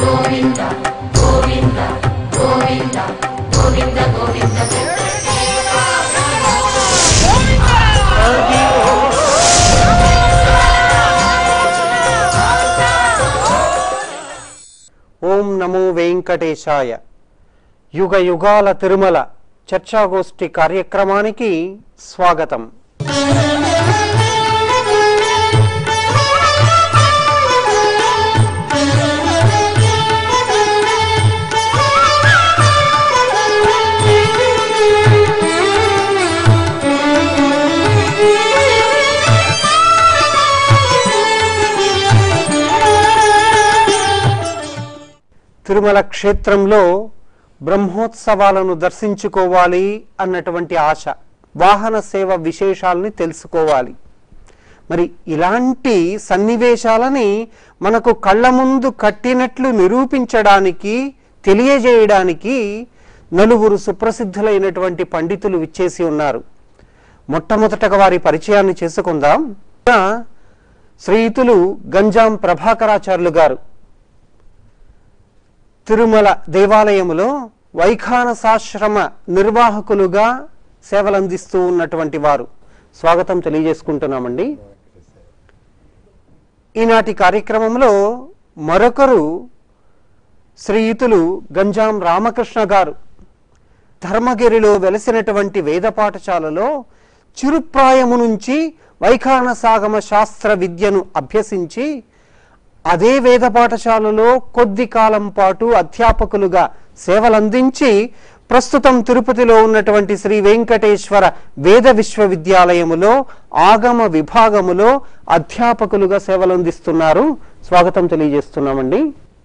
ఓం నమో వెంకటేశాయ యుగ యుగాల తిరుమల చర్చాగోష్ఠి కార్యక్రమానికి స్వాగతం తిరుమల క్షేత్రంలో బ్రహ్మోత్సవాలను దర్శించుకోవాలి అన్నటువంటి ఆశ వాహన సేవ విశేషాలని తెలుసుకోవాలి మరి ఇలాంటి సన్నివేశాలని మనకు కళ్ళ ముందు కట్టినట్లు నిరూపించడానికి తెలియజేయడానికి నలుగురు సుప్రసిద్ధులైనటువంటి పండితులు విచ్చేసి ఉన్నారు మొట్టమొదటగా వారి పరిచయాన్ని చేసుకుందాం శ్రీయుతులు గంజాం ప్రభాకరాచార్యులు గారు తిరుమల దేవాలయములో వైఖానసాశ్రమ నిర్వాహకులుగా సేవలందిస్తూ ఉన్నటువంటి వారు స్వాగతం తెలియజేసుకుంటున్నామండి ఈనాటి కార్యక్రమంలో మరొకరు శ్రీయుతులు గంజాం రామకృష్ణ గారు ధర్మగిరిలో వెలసినటువంటి వేద పాఠశాలలో చిరుప్రాయము నుంచి వైఖానసాగమ శాస్త్ర విద్యను అభ్యసించి అదే వేద పాఠశాలలో కొద్ది కాలం పాటు అధ్యాపకులుగా సేవలందించి ప్రస్తుతం తిరుపతిలో ఉన్నటువంటి శ్రీ వెంకటేశ్వర వేద విశ్వవిద్యాలయములో ఆగమ విభాగములో అధ్యాపకులుగా సేవలందిస్తున్నారు స్వాగతం తెలియజేస్తున్నామండి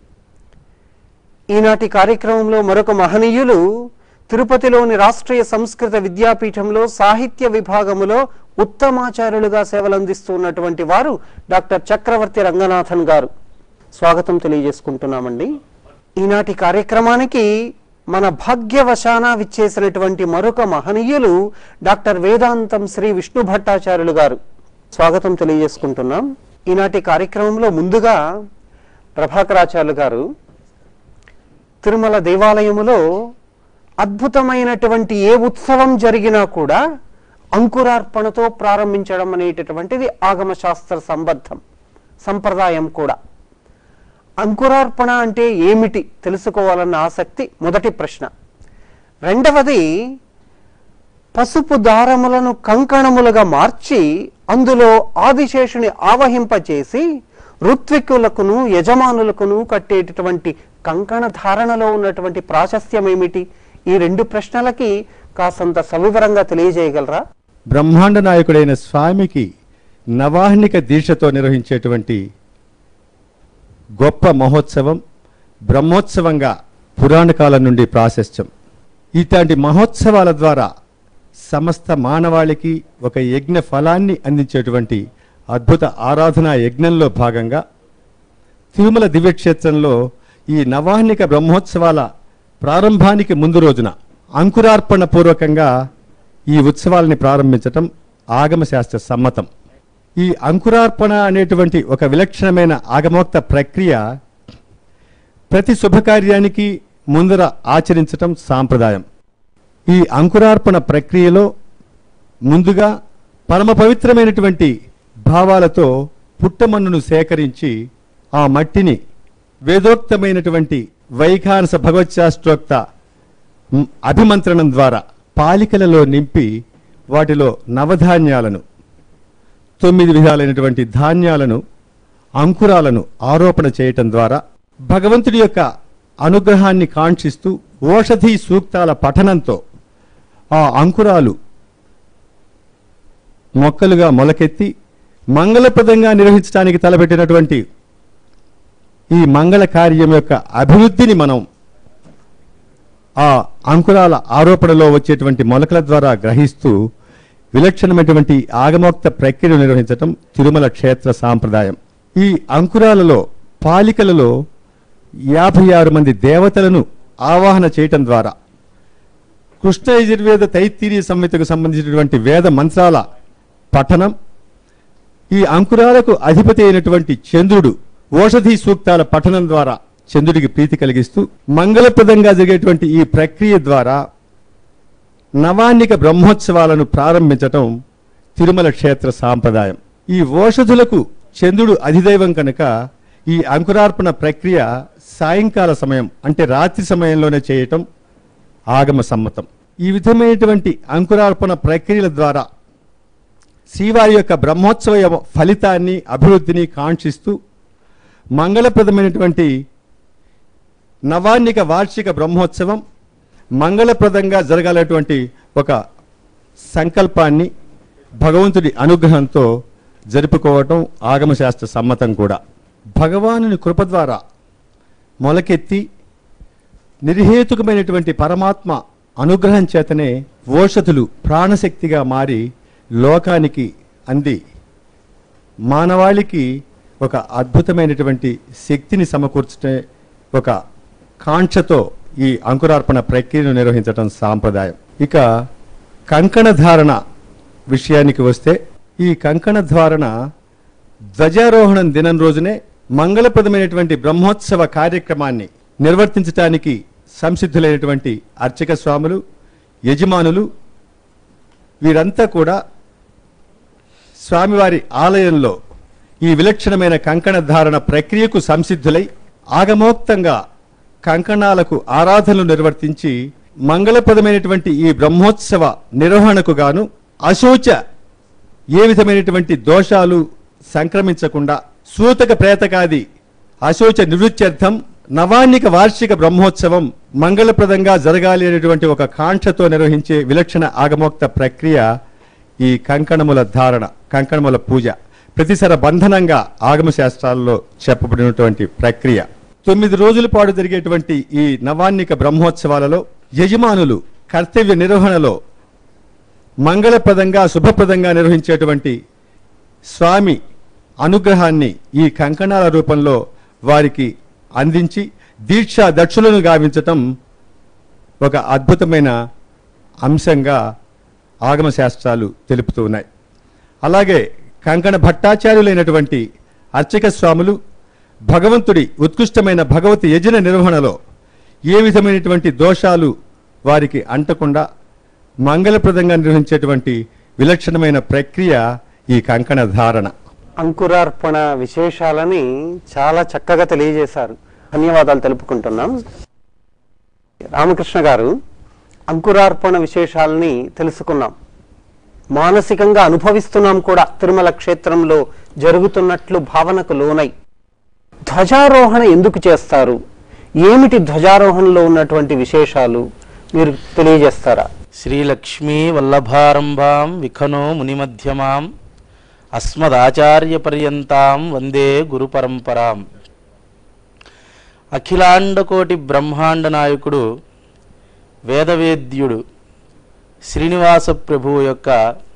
ఈనాటి కార్యక్రమంలో మరొక మహనీయులు తిరుపతిలోని రాష్ట్రీయ సంస్కృత విద్యాపీఠంలో సాహిత్య విభాగములో ఉత్తమాచార్యులుగా సేవలందిస్తున్నటువంటి వారు డాక్టర్ చక్రవర్తి రంగనాథన్ గారు స్వాగతం తెలియజేసుకుంటున్నామండి ఈనాటి కార్యక్రమానికి మన భాగ్యవశాన విచ్చేసినటువంటి మరొక మహనీయులు డాక్టర్ వేదాంతం శ్రీ విష్ణు భట్టాచార్యులు గారు స్వాగతం తెలియజేసుకుంటున్నాం ఈనాటి కార్యక్రమంలో ముందుగా ప్రభాకరాచార్యులు గారు తిరుమల దేవాలయములో అద్భుతమైనటువంటి ఏ ఉత్సవం జరిగినా కూడా అంకురార్పణతో ప్రారంభించడం అనేటటువంటిది ఆగమ శాస్త్ర సంబద్ధం సంప్రదాయం కూడా అంకురార్పణ అంటే ఏమిటి తెలుసుకోవాలన్న ఆసక్తి మొదటి ప్రశ్న రెండవది పసుపు దారములను కంకణములుగా మార్చి అందులో ఆదిశేషుని ఆవహింపచేసి ఋత్వికులకును యజమానులకును కట్టేటటువంటి కంకణ ధారణలో ఉన్నటువంటి ప్రాశస్త్యం ఏమిటి ఈ రెండు ప్రశ్నలకి కాసంత సవివరంగా తెలియజేయగలరా బ్రహ్మాండ నాయకుడైన స్వామికి నవాహ్నిక దీక్షతో నిర్వహించేటువంటి గొప్ప మహోత్సవం బ్రహ్మోత్సవంగా పురాణ కాలం నుండి ప్రాశస్త్యం ఇట్లాంటి మహోత్సవాల ద్వారా సమస్త మానవాళికి ఒక యజ్ఞ ఫలాన్ని అందించేటువంటి అద్భుత ఆరాధనా యజ్ఞంలో భాగంగా తిరుమల దివ్యక్షేత్రంలో ఈ నవాహ్నిక బ్రహ్మోత్సవాల ప్రారంభానికి ముందు రోజున అంకురార్పణ పూర్వకంగా ఈ ఉత్సవాలని ప్రారంభించటం ఆగమశాస్త్ర సమ్మతం ఈ అంకురార్పణ అనేటువంటి ఒక విలక్షణమైన ఆగమోక్త ప్రక్రియ ప్రతి శుభకార్యానికి ముందర ఆచరించటం సాంప్రదాయం ఈ అంకురార్పణ ప్రక్రియలో ముందుగా పరమ పవిత్రమైనటువంటి భావాలతో పుట్టమన్నును సేకరించి ఆ మట్టిని వేదోక్తమైనటువంటి వైఖానస భగవత్శాస్త్రోక్త మ్, అభిమంత్రణం ద్వారా పాలికలలో నింపి వాటిలో నవధాన్యాలను తొమ్మిది విధాలైనటువంటి ధాన్యాలను అంకురాలను ఆరోపణ చేయటం ద్వారా భగవంతుడి యొక్క అనుగ్రహాన్ని కాంక్షిస్తూ ఓషధి సూక్తాల పఠనంతో ఆ అంకురాలు మొక్కలుగా మొలకెత్తి మంగళప్రదంగా నిర్వహించడానికి తలపెట్టినటువంటి ఈ మంగళ కార్యం యొక్క అభివృద్ధిని మనం ఆ అంకురాల ఆరోపణలో వచ్చేటువంటి మొలకల ద్వారా గ్రహిస్తూ విలక్షణమైనటువంటి ఆగమోక్త ప్రక్రియను నిర్వహించటం తిరుమల క్షేత్ర సాంప్రదాయం ఈ అంకురాలలో పాలికలలో యాభై ఆరు మంది దేవతలను ఆవాహన చేయటం ద్వారా కృష్ణ యజుర్వేద తైత్తీరీయ సంహితకు సంబంధించినటువంటి వేద మంత్రాల పఠనం ఈ అంకురాలకు అధిపతి అయినటువంటి చంద్రుడు ఓషధి సూక్తాల పఠనం ద్వారా చంద్రుడికి ప్రీతి కలిగిస్తూ మంగళప్రదంగా జరిగేటువంటి ఈ ప్రక్రియ ద్వారా నవాన్నిక బ్రహ్మోత్సవాలను ప్రారంభించటం తిరుమల క్షేత్ర సాంప్రదాయం ఈ ఓషధులకు చంద్రుడు అధిదైవం కనుక ఈ అంకురార్పణ ప్రక్రియ సాయంకాల సమయం అంటే రాత్రి సమయంలోనే చేయటం ఆగమ సమ్మతం ఈ విధమైనటువంటి అంకురార్పణ ప్రక్రియల ద్వారా శ్రీవారి యొక్క బ్రహ్మోత్సవ ఫలితాన్ని అభివృద్ధిని కాంక్షిస్తూ మంగళప్రదమైనటువంటి నవాన్నిక వార్షిక బ్రహ్మోత్సవం మంగళప్రదంగా జరగాలటువంటి ఒక సంకల్పాన్ని భగవంతుడి అనుగ్రహంతో జరుపుకోవటం ఆగమశాస్త్ర సమ్మతం కూడా భగవానుని కృప ద్వారా మొలకెత్తి నిర్హేతుకమైనటువంటి పరమాత్మ అనుగ్రహం చేతనే ఓషధులు ప్రాణశక్తిగా మారి లోకానికి అంది మానవాళికి ఒక అద్భుతమైనటువంటి శక్తిని సమకూర్చే ఒక కాంక్షతో ఈ అంకురార్పణ ప్రక్రియను నిర్వహించటం సాంప్రదాయం ఇక కంకణ ధారణ విషయానికి వస్తే ఈ కంకణ ధారణ ధ్వజారోహణం దినం రోజునే మంగళప్రదమైనటువంటి బ్రహ్మోత్సవ కార్యక్రమాన్ని నిర్వర్తించటానికి సంసిద్ధులైనటువంటి అర్చక స్వాములు యజమానులు వీరంతా కూడా స్వామివారి ఆలయంలో ఈ విలక్షణమైన కంకణ ధారణ ప్రక్రియకు సంసిద్ధులై ఆగమోక్తంగా కంకణాలకు ఆరాధనలు నిర్వర్తించి మంగళప్రదమైనటువంటి ఈ బ్రహ్మోత్సవ నిర్వహణకు గాను అశోచ ఏ విధమైనటువంటి దోషాలు సంక్రమించకుండా సూతక ప్రేతకాది అశోచ నివృత్త్యర్థం నవాన్నిక వార్షిక బ్రహ్మోత్సవం మంగళప్రదంగా జరగాలి అనేటువంటి ఒక కాంక్షతో నిర్వహించే విలక్షణ ఆగమోక్త ప్రక్రియ ఈ కంకణముల ధారణ కంకణముల పూజ ప్రతిసర బంధనంగా ఆగమ శాస్త్రాల్లో చెప్పబడినటువంటి ప్రక్రియ తొమ్మిది రోజుల పాటు జరిగేటువంటి ఈ నవాన్నిక బ్రహ్మోత్సవాలలో యజమానులు కర్తవ్య నిర్వహణలో మంగళప్రదంగా శుభప్రదంగా నిర్వహించేటువంటి స్వామి అనుగ్రహాన్ని ఈ కంకణాల రూపంలో వారికి అందించి దీక్షా దక్షులను గావించటం ఒక అద్భుతమైన అంశంగా ఆగమ శాస్త్రాలు తెలుపుతూ ఉన్నాయి అలాగే కంకణ భట్టాచార్యులైనటువంటి అర్చక స్వాములు భగవంతుడి ఉత్కృష్టమైన భగవతి యజన నిర్వహణలో ఏ విధమైనటువంటి దోషాలు వారికి అంటకుండా మంగళప్రదంగా నిర్వహించేటువంటి విలక్షణమైన ప్రక్రియ ఈ కంకణ ధారణ అంకురార్పణ విశేషాలని చాలా చక్కగా తెలియజేశారు ధన్యవాదాలు తెలుపుకుంటున్నాం రామకృష్ణ గారు అంకురార్పణ విశేషాలని తెలుసుకున్నాం మానసికంగా అనుభవిస్తున్నాం కూడా తిరుమల క్షేత్రంలో జరుగుతున్నట్లు భావనకు లోనై ధ్వజారోహణ ఎందుకు చేస్తారు ఏమిటి ధ్వజారోహణలో ఉన్నటువంటి విశేషాలు మీరు తెలియజేస్తారా శ్రీలక్ష్మీ వల్లభారంభాం విఖనో మునిమధ్యమాం అస్మదాచార్యపర్యంతాం వందే గురుపరంపరాం అఖిలాండకోటి బ్రహ్మాండ నాయకుడు వేదవేద్యుడు శ్రీనివాస ప్రభువు యొక్క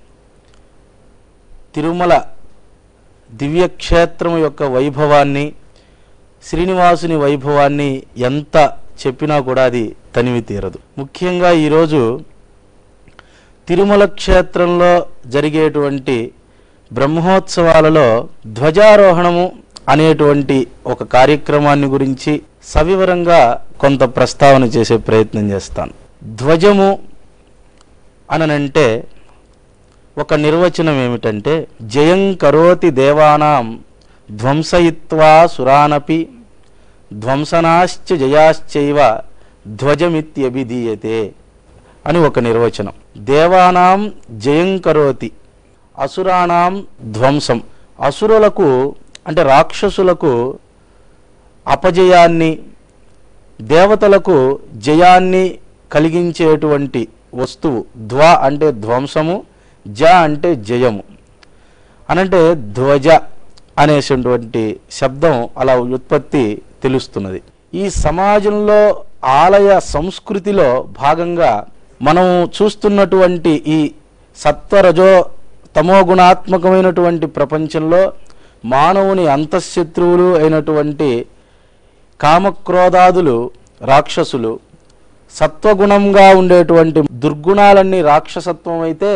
తిరుమల దివ్యక్షేత్రం యొక్క వైభవాన్ని శ్రీనివాసుని వైభవాన్ని ఎంత చెప్పినా కూడా అది తనివి తీరదు ముఖ్యంగా ఈరోజు తిరుమల క్షేత్రంలో జరిగేటువంటి బ్రహ్మోత్సవాలలో ధ్వజారోహణము అనేటువంటి ఒక కార్యక్రమాన్ని గురించి సవివరంగా కొంత ప్రస్తావన చేసే ప్రయత్నం చేస్తాను ధ్వజము అననంటే ఒక నిర్వచనం ఏమిటంటే జయం కరోతి దేవానాం ధ్వంసయిత్వా సురానపి ధ్వంసనాశ్చ జయాశ్చైవ ధ్వజమిత్యభిధీయతే అని ఒక నిర్వచనం దేవానాం జయం కరోతి అసురాణం ధ్వంసం అసురులకు అంటే రాక్షసులకు అపజయాన్ని దేవతలకు జయాన్ని కలిగించేటువంటి వస్తువు ధ్వ అంటే ధ్వంసము జ అంటే జయము అనంటే ధ్వజ అనేటువంటి శబ్దం అలా ఉత్పత్తి తెలుస్తున్నది ఈ సమాజంలో ఆలయ సంస్కృతిలో భాగంగా మనం చూస్తున్నటువంటి ఈ సత్వరజో తమోగుణాత్మకమైనటువంటి ప్రపంచంలో మానవుని అంతఃశత్రువులు అయినటువంటి కామక్రోధాదులు రాక్షసులు సత్వగుణంగా ఉండేటువంటి దుర్గుణాలన్నీ రాక్షసత్వం అయితే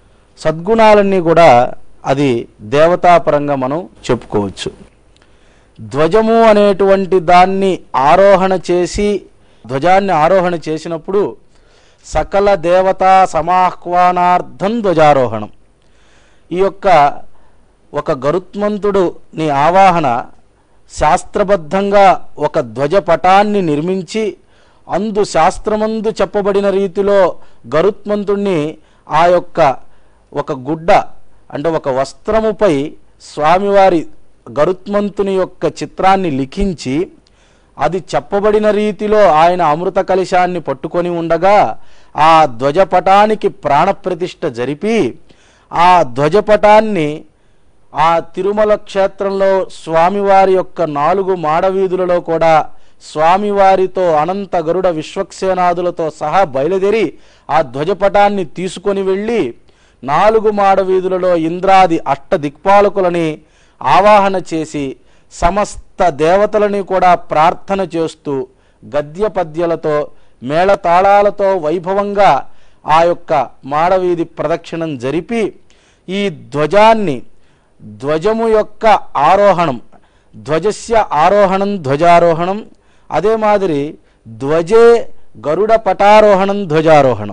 సద్గుణాలన్నీ కూడా అది దేవతాపరంగా మనం చెప్పుకోవచ్చు ధ్వజము అనేటువంటి దాన్ని ఆరోహణ చేసి ధ్వజాన్ని ఆరోహణ చేసినప్పుడు సకల దేవతా సమాహ్వానార్థం ధ్వజారోహణం ఈ యొక్క ఒక గరుత్మంతుడు నీ ఆవాహన శాస్త్రబద్ధంగా ఒక ధ్వజపటాన్ని నిర్మించి అందు శాస్త్రమందు చెప్పబడిన రీతిలో గరుత్మంతుణ్ణి ఆ యొక్క ఒక గుడ్డ అంటే ఒక వస్త్రముపై స్వామివారి గరుత్మంతుని యొక్క చిత్రాన్ని లిఖించి అది చెప్పబడిన రీతిలో ఆయన అమృత కలశాన్ని పట్టుకొని ఉండగా ఆ ధ్వజపటానికి ప్రాణప్రతిష్ఠ జరిపి ఆ ధ్వజపటాన్ని ఆ తిరుమల క్షేత్రంలో స్వామివారి యొక్క నాలుగు మాడవీధులలో కూడా స్వామివారితో అనంత గరుడ విశ్వక్సేనాదులతో సహా బయలుదేరి ఆ ధ్వజపటాన్ని తీసుకొని వెళ్ళి నాలుగు మాడవీధులలో ఇంద్రాది అష్ట దిక్పాలకులని ఆవాహన చేసి సమస్త దేవతలని కూడా ప్రార్థన చేస్తూ గద్య పద్యలతో మేళతాళాలతో వైభవంగా ఆ యొక్క మాడవీధి ప్రదక్షిణం జరిపి ఈ ధ్వజాన్ని ధ్వజము యొక్క ఆరోహణం ధ్వజస్య ఆరోహణం ధ్వజారోహణం అదే మాదిరి ధ్వజే గరుడ పటారోహణం ధ్వజారోహణం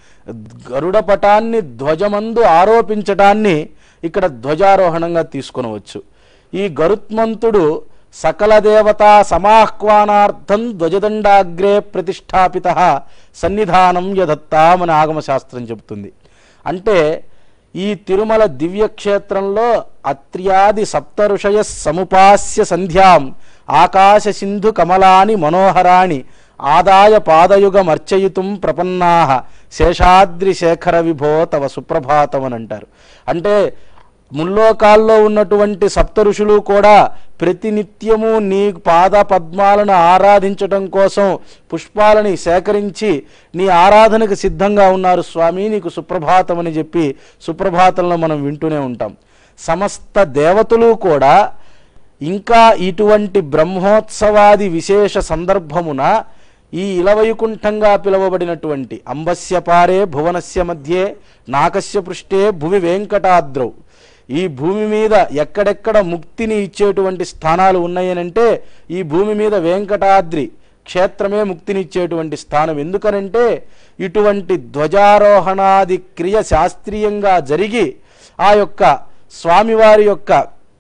గరుడ పటాన్ని ధ్వజమందు ఆరోపించటాన్ని ఇక్కడ ధ్వజారోహణంగా తీసుకొనవచ్చు ఈ గరుత్మంతుడు సకల దేవతా సమాహ్వానార్థం ధ్వజదండాగ్రే ప్రతిష్టాపిత సన్నిధానం యదత్తామని ఆగమశాస్త్రం చెబుతుంది అంటే ఈ తిరుమల దివ్యక్షేత్రంలో అత్ర్యాది సప్త ఋషయ సముపాస్య సంధ్యాం ఆకాశ సింధు కమలాని మనోహరాణి ఆదాయ పాదయుగమర్చయితుం ప్రపన్నా శేషాద్రి శేఖర విభో తవ సుప్రభాతం అని అంటారు అంటే ముల్లోకాల్లో ఉన్నటువంటి సప్త ఋషులు కూడా ప్రతినిత్యము నీ పాద పద్మాలను ఆరాధించటం కోసం పుష్పాలని సేకరించి నీ ఆరాధనకు సిద్ధంగా ఉన్నారు స్వామి నీకు సుప్రభాతం అని చెప్పి సుప్రభాతంలో మనం వింటూనే ఉంటాం సమస్త దేవతలు కూడా ఇంకా ఇటువంటి బ్రహ్మోత్సవాది విశేష సందర్భమున ఈ ఇలవైకుంఠంగా పిలువబడినటువంటి అంబస్య పారే భువనస్య మధ్యే నాకస్య పృష్ఠే భువి వెంకటాద్రౌ ఈ భూమి మీద ఎక్కడెక్కడ ముక్తిని ఇచ్చేటువంటి స్థానాలు ఉన్నాయనంటే ఈ భూమి మీద వెంకటాద్రి క్షేత్రమే ముక్తినిచ్చేటువంటి స్థానం ఎందుకనంటే ఇటువంటి ధ్వజారోహణాది క్రియ శాస్త్రీయంగా జరిగి ఆ యొక్క స్వామివారి యొక్క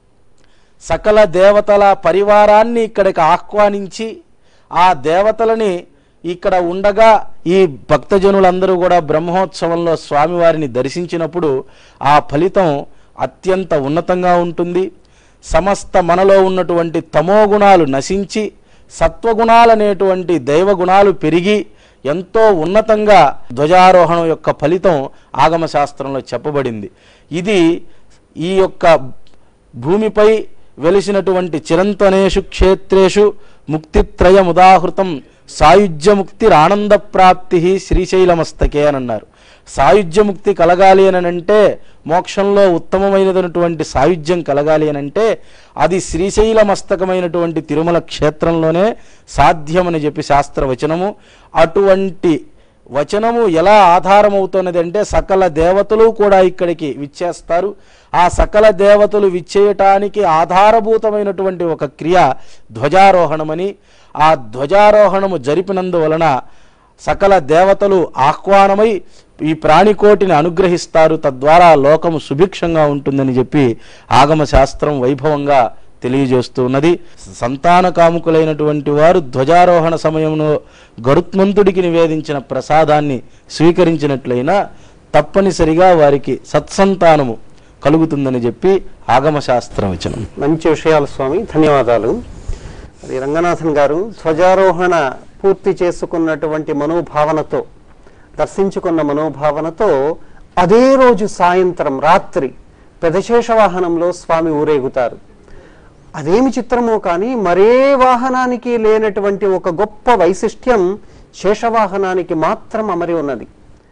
సకల దేవతల పరివారాన్ని ఇక్కడికి ఆహ్వానించి ఆ దేవతలని ఇక్కడ ఉండగా ఈ భక్తజనులందరూ కూడా బ్రహ్మోత్సవంలో స్వామివారిని దర్శించినప్పుడు ఆ ఫలితం అత్యంత ఉన్నతంగా ఉంటుంది సమస్త మనలో ఉన్నటువంటి తమో గుణాలు నశించి సత్వగుణాలనేటువంటి దైవగుణాలు పెరిగి ఎంతో ఉన్నతంగా ధ్వజారోహణం యొక్క ఫలితం ఆగమ శాస్త్రంలో చెప్పబడింది ఇది ఈ యొక్క భూమిపై వెలిసినటువంటి చిరంతనేషు క్షేత్రేషు ముక్తిత్రయముదాహృతం సాయుధ్యముక్తిరానంద ప్రాప్తి శ్రీశైలమస్తకే అని అన్నారు సాయుధ్యముక్తి కలగాలి అని అంటే మోక్షంలో ఉత్తమమైనటువంటి సాయుధ్యం కలగాలి అని అంటే అది శ్రీశైలమస్తకమైనటువంటి తిరుమల క్షేత్రంలోనే సాధ్యమని చెప్పి శాస్త్రవచనము అటువంటి వచనము ఎలా ఆధారమవుతున్నది అంటే సకల దేవతలు కూడా ఇక్కడికి విచ్చేస్తారు ఆ సకల దేవతలు విచ్చేయటానికి ఆధారభూతమైనటువంటి ఒక క్రియ ధ్వజారోహణమని ఆ ధ్వజారోహణము జరిపినందువలన సకల దేవతలు ఆహ్వానమై ఈ ప్రాణికోటిని అనుగ్రహిస్తారు తద్వారా లోకము సుభిక్షంగా ఉంటుందని చెప్పి ఆగమ శాస్త్రం వైభవంగా తెలియజేస్తూ ఉన్నది సంతాన కాముకులైనటువంటి వారు ధ్వజారోహణ సమయంలో గరుత్మంతుడికి నివేదించిన ప్రసాదాన్ని స్వీకరించినట్లయినా తప్పనిసరిగా వారికి సత్సంతానము కలుగుతుందని చెప్పి ఆగమ శాస్త్రం వచనం మంచి విషయాలు స్వామి ధన్యవాదాలు మరి రంగనాథన్ గారు ధ్వజారోహణ పూర్తి చేసుకున్నటువంటి మనోభావనతో దర్శించుకున్న మనోభావనతో అదే రోజు సాయంత్రం రాత్రి పెదశేష వాహనంలో స్వామి ఊరేగుతారు అదేమి చిత్రమో కానీ మరే వాహనానికి లేనటువంటి ఒక గొప్ప వైశిష్ట్యం శేషవాహనానికి మాత్రం అమరి ఉన్నది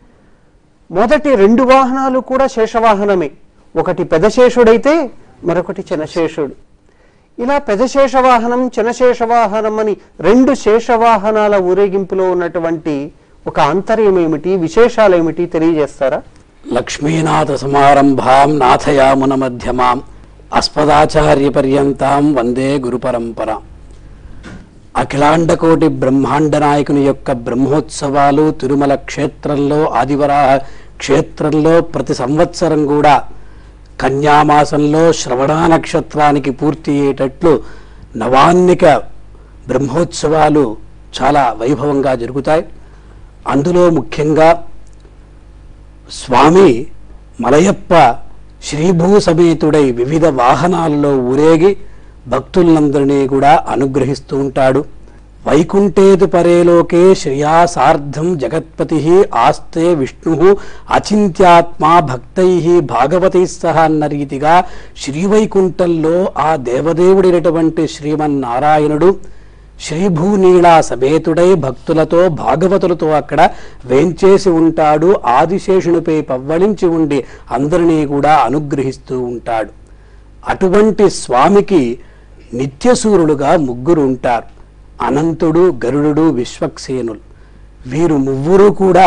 మొదటి రెండు వాహనాలు కూడా శేషవాహనమే ఒకటి పెదశేషుడైతే మరొకటి చినశేషుడు ఇలా పెదశేష వాహనం చినశేష వాహనం అని రెండు శేషవాహనాల ఊరేగింపులో ఉన్నటువంటి ఒక ఆంతర్యం ఏమిటి విశేషాలు ఏమిటి తెలియజేస్తారా లక్ష్మీనాథ సమారంభాం నాథయామున మధ్యమాం అస్మదాచార్యపర్యంతం వందే గురుపరంపర అఖిలాండకోటి బ్రహ్మాండ నాయకుని యొక్క బ్రహ్మోత్సవాలు తిరుమల క్షేత్రంలో ఆదివరాహ క్షేత్రంలో ప్రతి సంవత్సరం కూడా కన్యామాసంలో శ్రవణ నక్షత్రానికి పూర్తి అయ్యేటట్లు నవాన్నిక బ్రహ్మోత్సవాలు చాలా వైభవంగా జరుగుతాయి అందులో ముఖ్యంగా స్వామి మలయప్ప శ్రీభూ సమేతుడై వివిధ వాహనాలలో ఊరేగి భక్తులందరినీ కూడా అనుగ్రహిస్తూ ఉంటాడు వైకుంఠేతు పరేలోకే శ్రేయాసార్థం జగత్పతి ఆస్తే విష్ణు అచింత్యాత్మా భక్తై భాగవతై సహా అన్న రీతిగా శ్రీవైకుంఠంలో ఆ దేవదేవుడైనటువంటి శ్రీమన్నారాయణుడు శ్రీభూనీళా సమేతుడై భక్తులతో భాగవతులతో అక్కడ వేంచేసి ఉంటాడు ఆదిశేషునిపై పవ్వళించి ఉండి అందరినీ కూడా అనుగ్రహిస్తూ ఉంటాడు అటువంటి స్వామికి నిత్యసూరులుగా ముగ్గురు ఉంటారు అనంతుడు గరుడు విశ్వక్సేనులు వీరు ముగ్గురు కూడా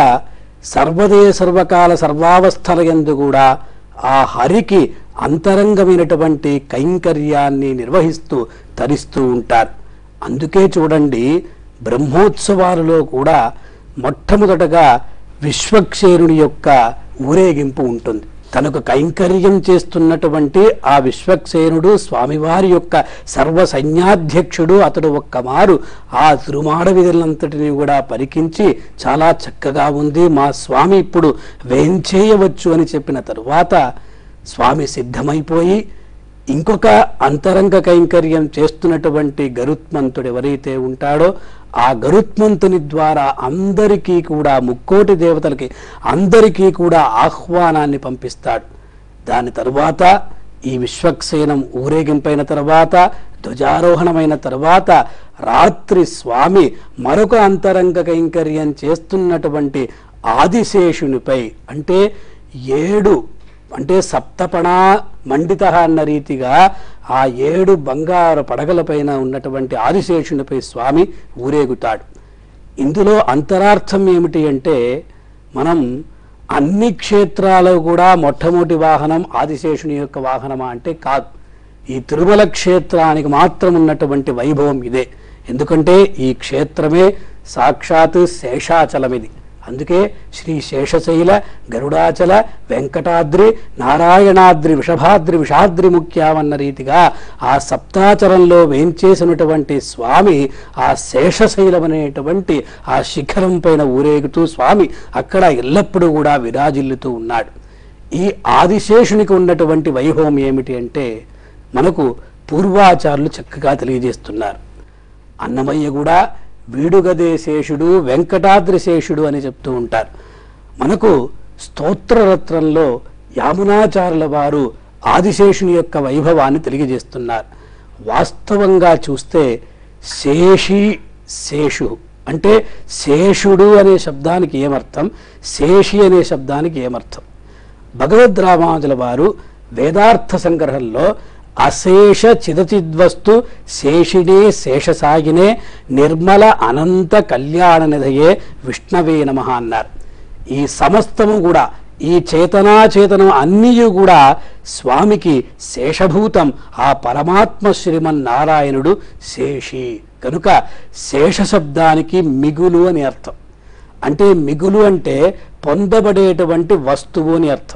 సర్వదే సర్వకాల సర్వావస్థల యందు కూడా ఆ హరికి అంతరంగమైనటువంటి కైంకర్యాన్ని నిర్వహిస్తూ తరిస్తూ ఉంటారు అందుకే చూడండి బ్రహ్మోత్సవాలలో కూడా మొట్టమొదటగా విశ్వక్షేరుని యొక్క ఊరేగింపు ఉంటుంది తనకు కైంకర్యం చేస్తున్నటువంటి ఆ విశ్వక్సేనుడు స్వామివారి యొక్క సర్వ సైన్యాధ్యక్షుడు అతడు ఒక్క మారు ఆ తిరుమాడ విధులంతటిని కూడా పరికించి చాలా చక్కగా ఉంది మా స్వామి ఇప్పుడు వేంచేయవచ్చు అని చెప్పిన తరువాత స్వామి సిద్ధమైపోయి ఇంకొక అంతరంగ కైంకర్యం చేస్తున్నటువంటి గరుత్మంతుడు ఎవరైతే ఉంటాడో ఆ గరుత్మంతుని ద్వారా అందరికీ కూడా ముక్కోటి దేవతలకి అందరికీ కూడా ఆహ్వానాన్ని పంపిస్తాడు దాని తరువాత ఈ విశ్వక్సేనం ఊరేగింపైన తర్వాత ధ్వజారోహణమైన తర్వాత రాత్రి స్వామి మరొక అంతరంగ కైంకర్యం చేస్తున్నటువంటి ఆదిశేషునిపై అంటే ఏడు అంటే సప్తపణా మండిత అన్న రీతిగా ఆ ఏడు బంగారు పడగలపైన ఉన్నటువంటి ఆదిశేషునిపై స్వామి ఊరేగుతాడు ఇందులో అంతరార్థం ఏమిటి అంటే మనం అన్ని క్షేత్రాలు కూడా మొట్టమొదటి వాహనం ఆదిశేషుని యొక్క వాహనమా అంటే కాదు ఈ తిరుమల క్షేత్రానికి మాత్రం ఉన్నటువంటి వైభవం ఇదే ఎందుకంటే ఈ క్షేత్రమే సాక్షాత్ శేషాచలం ఇది అందుకే శ్రీ శేషశైల గరుడాచల వెంకటాద్రి నారాయణాద్రి విషభాద్రి విషాద్రి ముఖ్యామన్న రీతిగా ఆ సప్తాచరంలో వేంచేసినటువంటి స్వామి ఆ శేషశైలం అనేటువంటి ఆ శిఖరం పైన ఊరేగుతూ స్వామి అక్కడ ఎల్లప్పుడూ కూడా విరాజిల్లుతూ ఉన్నాడు ఈ ఆదిశేషునికి ఉన్నటువంటి వైభవం ఏమిటి అంటే మనకు పూర్వాచారులు చక్కగా తెలియజేస్తున్నారు అన్నమయ్య కూడా వీడుగదే శేషుడు వెంకటాద్రి శేషుడు అని చెప్తూ ఉంటారు మనకు స్తోత్రరత్నంలో యామునాచారుల వారు ఆదిశేషుని యొక్క వైభవాన్ని తెలియజేస్తున్నారు వాస్తవంగా చూస్తే శేషి శేషు అంటే శేషుడు అనే శబ్దానికి ఏమర్థం శేషి అనే శబ్దానికి ఏమర్థం భగవద్ రామానుజుల వారు వేదార్థ సంగ్రహంలో అశేష చిదచిద్వస్తు శేషినే శేషసాగినే నిర్మల అనంత కళ్యాణ నిధయే విష్ణవే నమ అన్నారు ఈ సమస్తము కూడా ఈ చేతనాచేతనం అన్నీ కూడా స్వామికి శేషభూతం ఆ పరమాత్మ శ్రీమన్నారాయణుడు శేషి కనుక శేష శబ్దానికి మిగులు అని అర్థం అంటే మిగులు అంటే పొందబడేటువంటి వస్తువు అని అర్థం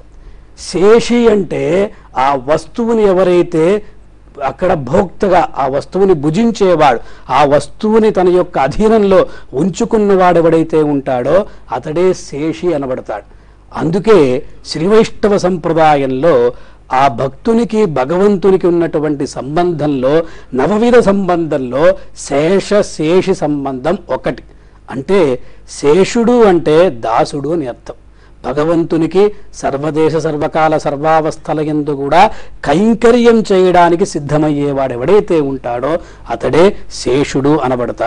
శేషి అంటే ఆ వస్తువుని ఎవరైతే అక్కడ భోక్తగా ఆ వస్తువుని భుజించేవాడు ఆ వస్తువుని తన యొక్క అధీనంలో ఉంచుకున్నవాడు ఎవడైతే ఉంటాడో అతడే శేషి అనబడతాడు అందుకే శ్రీవైష్ణవ సంప్రదాయంలో ఆ భక్తునికి భగవంతునికి ఉన్నటువంటి సంబంధంలో నవవిధ సంబంధంలో శేష శేషి సంబంధం ఒకటి అంటే శేషుడు అంటే దాసుడు అని అర్థం భగవంతునికి సర్వదేశ సర్వకాల సర్వావస్థల ఎందు కూడా కైంకర్యం చేయడానికి సిద్ధమయ్యేవాడు ఎవడైతే ఉంటాడో అతడే శేషుడు అనబడతాడు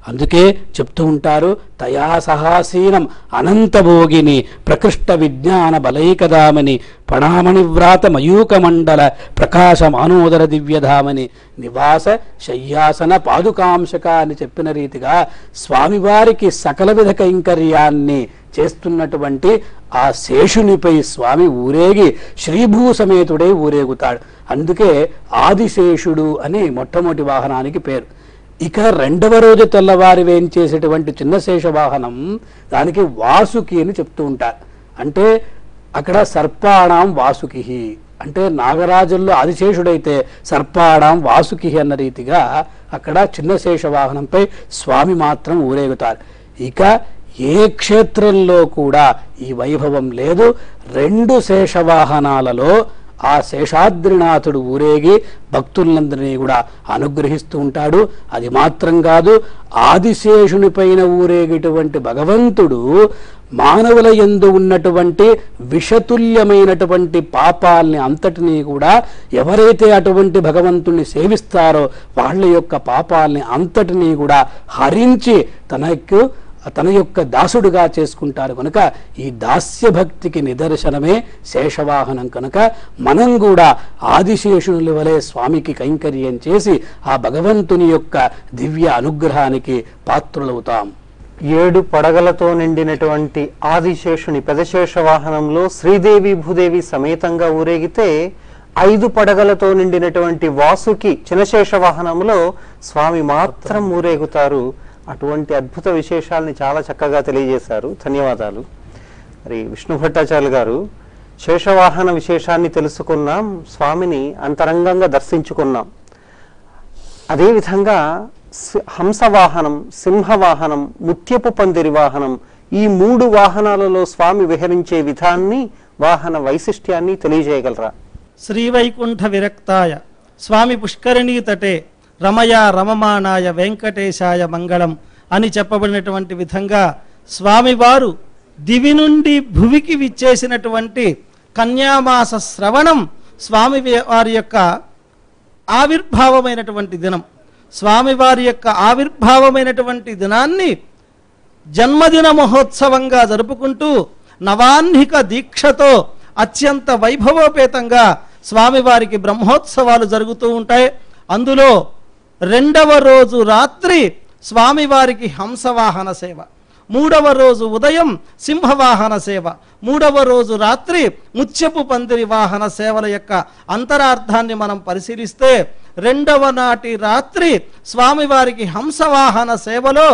అందుకే చెప్తూ ఉంటారు తయా సహాసీనం అనంతభోగిని ప్రకృష్ట విజ్ఞాన బలైకదామని పణామణి వ్రాత మయూక మండల ప్రకాశ మానోదర దివ్యధామని నివాస శయ్యాసన పాదుకాంశక అని చెప్పిన రీతిగా స్వామివారికి సకల విధ కైంకర్యాన్ని చేస్తున్నటువంటి ఆ శేషునిపై స్వామి ఊరేగి శ్రీభూ సమేతుడై ఊరేగుతాడు అందుకే ఆదిశేషుడు అని మొట్టమొదటి వాహనానికి పేరు ఇక రెండవ రోజు తెల్లవారి వేయించేసేటువంటి చిన్న శేష వాహనం దానికి వాసుకి అని చెప్తూ ఉంటారు అంటే అక్కడ సర్పాణం వాసుకి అంటే నాగరాజుల్లో ఆదిశేషుడైతే సర్పాణం వాసుకి అన్న రీతిగా అక్కడ చిన్న శేష వాహనంపై స్వామి మాత్రం ఊరేగుతారు ఇక ఏ క్షేత్రంలో కూడా ఈ వైభవం లేదు రెండు శేషవాహనాలలో ఆ శేషాద్రినాథుడు ఊరేగి భక్తులందరినీ కూడా అనుగ్రహిస్తూ ఉంటాడు అది మాత్రం కాదు ఆదిశేషుని పైన ఊరేగిటువంటి భగవంతుడు మానవుల యందు ఉన్నటువంటి విషతుల్యమైనటువంటి పాపాల్ని అంతటినీ కూడా ఎవరైతే అటువంటి భగవంతుణ్ణి సేవిస్తారో వాళ్ళ యొక్క పాపాల్ని అంతటినీ కూడా హరించి తనకు తన యొక్క దాసుడుగా చేసుకుంటారు కనుక ఈ దాస్య భక్తికి నిదర్శనమే శేషవాహనం కనుక మనం కూడా ఆదిశేషుని వలె స్వామికి కైంకర్యం చేసి ఆ భగవంతుని యొక్క దివ్య అనుగ్రహానికి పాత్రులవుతాం ఏడు పడగలతో నిండినటువంటి ఆదిశేషుని పెదశేష వాహనంలో శ్రీదేవి భూదేవి సమేతంగా ఊరేగితే ఐదు పడగలతో నిండినటువంటి వాసుకి చినశేష వాహనంలో స్వామి మాత్రం ఊరేగుతారు అటువంటి అద్భుత విశేషాలని చాలా చక్కగా తెలియజేశారు ధన్యవాదాలు మరి విష్ణు భట్టాచార్య గారు శేషవాహన విశేషాన్ని తెలుసుకున్నాం స్వామిని అంతరంగంగా దర్శించుకున్నాం అదేవిధంగా సి- హంసవాహనం సింహవాహనం ముత్యపు పందిరి వాహనం ఈ మూడు వాహనాలలో స్వామి విహరించే విధాన్ని వాహన వైశిష్ట్యాన్ని తెలియజేయగలరా శ్రీవైకుంఠ విరక్తాయ స్వామి పుష్కరిణీ తటే రమయ రమమానాయ వెంకటేశాయ మంగళం అని చెప్పబడినటువంటి విధంగా స్వామివారు దివి నుండి భువికి విచ్చేసినటువంటి కన్యామాస శ్రవణం స్వామి వారి యొక్క ఆవిర్భావమైనటువంటి దినం స్వామివారి యొక్క ఆవిర్భావమైనటువంటి దినాన్ని జన్మదిన మహోత్సవంగా జరుపుకుంటూ నవాహ్నిక దీక్షతో అత్యంత వైభవోపేతంగా స్వామివారికి బ్రహ్మోత్సవాలు జరుగుతూ ఉంటాయి అందులో రెండవ రోజు రాత్రి స్వామివారికి హంసవాహన సేవ మూడవ రోజు ఉదయం సింహవాహన సేవ మూడవ రోజు రాత్రి ముత్యపు పందిరి వాహన సేవల యొక్క అంతరార్థాన్ని మనం పరిశీలిస్తే రెండవ నాటి రాత్రి స్వామివారికి హంసవాహన సేవలో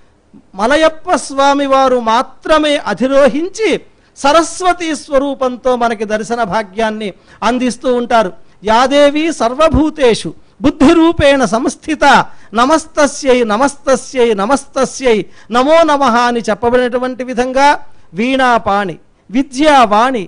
మలయప్ప స్వామి వారు మాత్రమే అధిరోహించి సరస్వతి స్వరూపంతో మనకి దర్శన భాగ్యాన్ని అందిస్తూ ఉంటారు యాదేవి సర్వభూతేషు బుద్ధి రూపేణ సంస్థిత నమస్తస్యై నమస్తస్యై నమస్తస్యై నమో నమః అని చెప్పబడినటువంటి విధంగా వీణాపాణి విద్యావాణి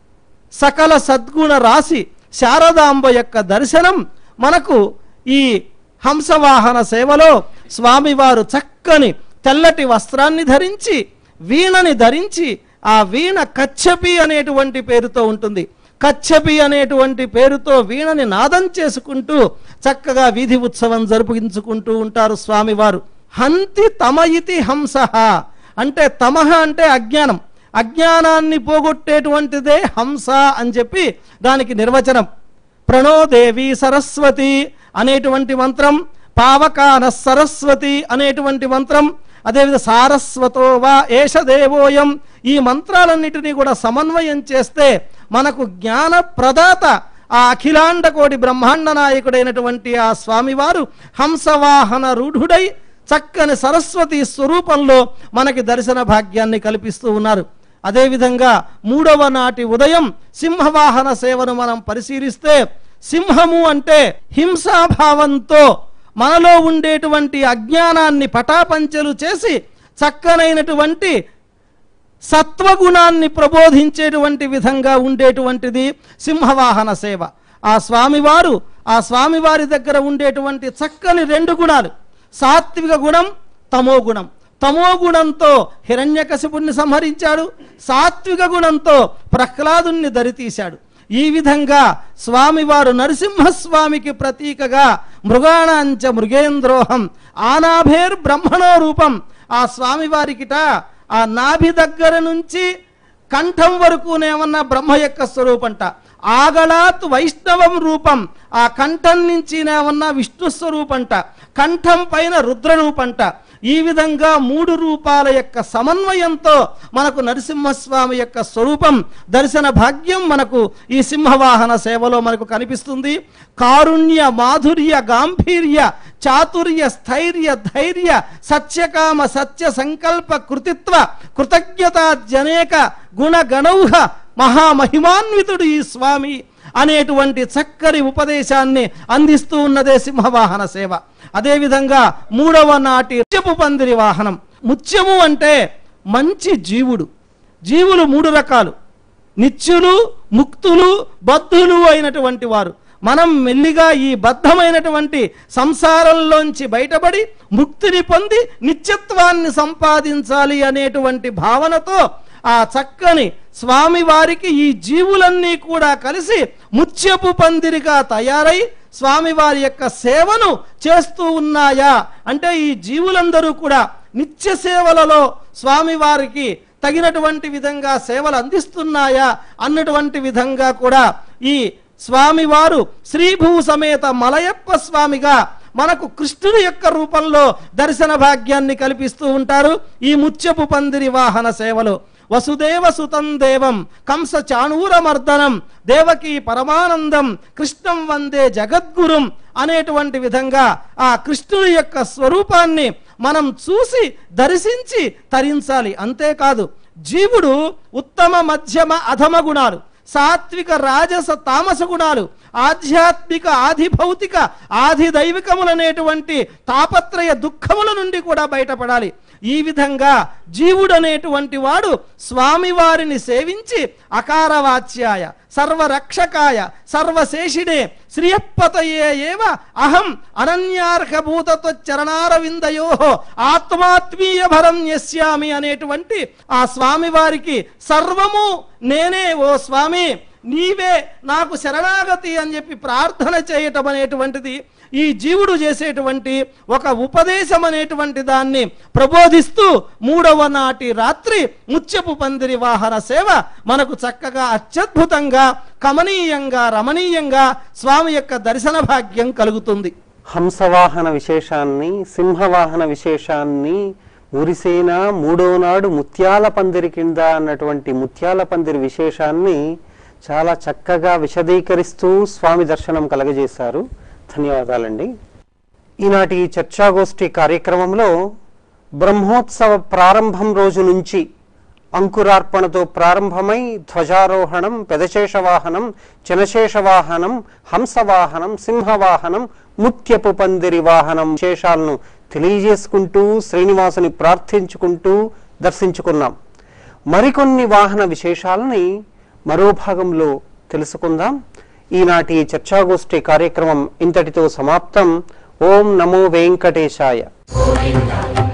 సకల సద్గుణ రాశి శారదాంబ యొక్క దర్శనం మనకు ఈ హంసవాహన సేవలో స్వామివారు చక్కని తెల్లటి వస్త్రాన్ని ధరించి వీణని ధరించి ఆ వీణ కచ్చపి అనేటువంటి పేరుతో ఉంటుంది కచ్చపి అనేటువంటి పేరుతో వీణని నాదం చేసుకుంటూ చక్కగా వీధి ఉత్సవం జరుపుకుంచుకుంటూ ఉంటారు స్వామివారు హంతి తమ ఇతి హంస అంటే తమహ అంటే అజ్ఞానం అజ్ఞానాన్ని పోగొట్టేటువంటిదే హంస అని చెప్పి దానికి నిర్వచనం ప్రణోదేవి సరస్వతి అనేటువంటి మంత్రం పావకాన సరస్వతి అనేటువంటి మంత్రం అదేవిధంగా సారస్వతో వా ఏష దేవోయం ఈ మంత్రాలన్నిటినీ కూడా సమన్వయం చేస్తే మనకు జ్ఞాన ప్రదాత ఆ అఖిలాండ కోటి బ్రహ్మాండ నాయకుడైనటువంటి ఆ స్వామివారు హంసవాహన రూఢుడై చక్కని సరస్వతి స్వరూపంలో మనకి దర్శన భాగ్యాన్ని కల్పిస్తూ ఉన్నారు అదేవిధంగా మూడవ నాటి ఉదయం సింహవాహన సేవను మనం పరిశీలిస్తే సింహము అంటే హింసాభావంతో మనలో ఉండేటువంటి అజ్ఞానాన్ని పటాపంచలు చేసి చక్కనైనటువంటి సత్వగుణాన్ని ప్రబోధించేటువంటి విధంగా ఉండేటువంటిది సింహవాహన సేవ ఆ స్వామివారు ఆ స్వామివారి దగ్గర ఉండేటువంటి చక్కని రెండు గుణాలు సాత్విక గుణం తమో గుణం తమో గుణంతో హిరణ్యకశిపుణ్ణి సంహరించాడు సాత్విక గుణంతో ప్రహ్లాదుణ్ణి దరితీశాడు ఈ విధంగా స్వామివారు నరసింహస్వామికి ప్రతీకగా మృగాణాంచ మృగేంద్రోహం ఆనాభేర్ బ్రహ్మణో రూపం ఆ స్వామివారికిట ఆ నాభి దగ్గర నుంచి కంఠం వరకునేమన్నా బ్రహ్మ యొక్క స్వరూపంట ఆగళాత్ వైష్ణవం రూపం ఆ కంఠం నుంచినేమన్నా విష్ణు స్వరూపంట కంఠం పైన రుద్ర రూపంట ఈ విధంగా మూడు రూపాల యొక్క సమన్వయంతో మనకు నరసింహస్వామి యొక్క స్వరూపం దర్శన భాగ్యం మనకు ఈ సింహవాహన సేవలో మనకు కనిపిస్తుంది కారుణ్య మాధుర్య గాంభీర్య చాతుర్య స్థైర్య ధైర్య సత్యకామ సత్య సంకల్ప కృతిత్వ కృతజ్ఞత జనేక గుణ గణౌహ మహామహిమాన్వితుడు ఈ స్వామి అనేటువంటి చక్కని ఉపదేశాన్ని అందిస్తూ ఉన్నదే సింహవాహన సేవ అదేవిధంగా మూడవ నాటి ముత్యపు పందిరి వాహనం ముత్యము అంటే మంచి జీవుడు జీవులు మూడు రకాలు నిత్యులు ముక్తులు బద్ధులు అయినటువంటి వారు మనం మెల్లిగా ఈ బద్ధమైనటువంటి సంసారంలోంచి బయటపడి ముక్తిని పొంది నిత్యత్వాన్ని సంపాదించాలి అనేటువంటి భావనతో ఆ చక్కని స్వామివారికి ఈ జీవులన్నీ కూడా కలిసి ముత్యపు పందిరిగా తయారై స్వామివారి యొక్క సేవను చేస్తూ ఉన్నాయా అంటే ఈ జీవులందరూ కూడా నిత్య సేవలలో స్వామివారికి తగినటువంటి విధంగా సేవలు అందిస్తున్నాయా అన్నటువంటి విధంగా కూడా ఈ స్వామివారు శ్రీభూ సమేత మలయప్ప స్వామిగా మనకు కృష్ణుని యొక్క రూపంలో దర్శన భాగ్యాన్ని కల్పిస్తూ ఉంటారు ఈ ముత్యపు పందిరి వాహన సేవలో వసుదేవ సుతం దేవం కంస చాణూరమర్దనం దేవకి పరమానందం కృష్ణం వందే జగద్గురుం అనేటువంటి విధంగా ఆ కృష్ణుని యొక్క స్వరూపాన్ని మనం చూసి దర్శించి తరించాలి అంతేకాదు జీవుడు ఉత్తమ మధ్యమ అధమ గుణాలు సాత్విక రాజస తామస గుణాలు ఆధ్యాత్మిక ఆది భౌతిక ఆది దైవికములనేటువంటి తాపత్రయ దుఃఖముల నుండి కూడా బయటపడాలి ఈ విధంగా జీవుడు అనేటువంటి వాడు స్వామివారిని సేవించి అకారవాచ్యాయ సర్వరక్షకాయ సర్వశేషిడే శ్రియపతయే ఏవ అహం అనన్యార్హభూతతో చరణారవిందయో ఆత్మాత్మీయ భరం యస్యామి అనేటువంటి ఆ స్వామివారికి సర్వము నేనే ఓ స్వామి నీవే నాకు శరణాగతి అని చెప్పి ప్రార్థన చేయటం అనేటువంటిది ఈ జీవుడు చేసేటువంటి ఒక ఉపదేశం అనేటువంటి దాన్ని ప్రబోధిస్తూ మూడవ నాటి రాత్రి ముత్యపు పందిరి వాహన సేవ మనకు చక్కగా అత్యద్భుతంగా కమనీయంగా రమణీయంగా స్వామి యొక్క దర్శన భాగ్యం కలుగుతుంది హంసవాహన విశేషాన్ని సింహవాహన విశేషాన్ని ఊరిసేన మూడో నాడు ముత్యాల పందిరి కింద అన్నటువంటి ముత్యాల పందిరి విశేషాన్ని చాలా చక్కగా విశదీకరిస్తూ స్వామి దర్శనం కలగజేశారు ధన్యవాదాలండి ఈనాటి ఈ చర్చాగోష్ఠి కార్యక్రమంలో బ్రహ్మోత్సవ ప్రారంభం రోజు నుంచి అంకురార్పణతో ప్రారంభమై ధ్వజారోహణం పెదశేష వాహనం చనశేష వాహనం హంసవాహనం సింహవాహనం ముత్యపు పందిరి వాహనం విశేషాలను తెలియజేసుకుంటూ శ్రీనివాసుని ప్రార్థించుకుంటూ దర్శించుకున్నాం మరికొన్ని వాహన విశేషాలని మరో భాగంలో తెలుసుకుందాం ఈనాటి ఈ చర్చాగోష్ఠి కార్యక్రమం ఇంతటితో సమాప్తం ఓం నమో వెంకటేశాయ గోవింద